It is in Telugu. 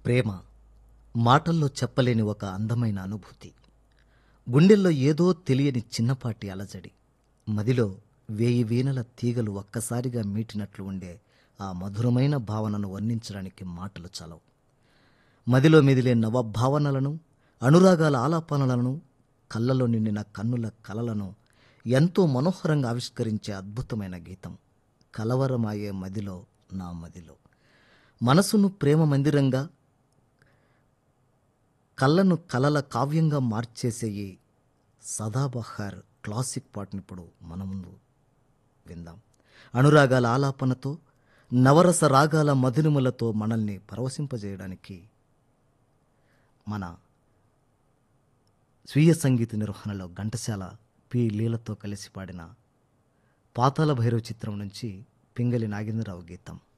ప్రేమ మాటల్లో చెప్పలేని ఒక అందమైన అనుభూతి గుండెల్లో ఏదో తెలియని చిన్నపాటి అలజడి మదిలో వేయి వీణల తీగలు ఒక్కసారిగా మీటినట్లు ఉండే ఆ మధురమైన భావనను వర్ణించడానికి మాటలు చాలవు మదిలో మెదిలే నవభావనలను అనురాగాల ఆలాపనలను కళ్ళలో నిండిన కన్నుల కలలను ఎంతో మనోహరంగా ఆవిష్కరించే అద్భుతమైన గీతం కలవరమాయే మదిలో నా మదిలో మనసును ప్రేమ మందిరంగా కళ్ళను కలల కావ్యంగా మార్చేసే ఈ సదాబహార్ క్లాసిక్ పాటను ఇప్పుడు మన ముందు విందాం అనురాగాల ఆలాపనతో నవరస రాగాల మధురిమలతో మనల్ని పరవశింపజేయడానికి మన స్వీయ సంగీత నిర్వహణలో ఘంటసాల పి లీలతో కలిసి పాడిన పాతాల భైరవ చిత్రం నుంచి పింగళి నాగేంద్రరావు గీతం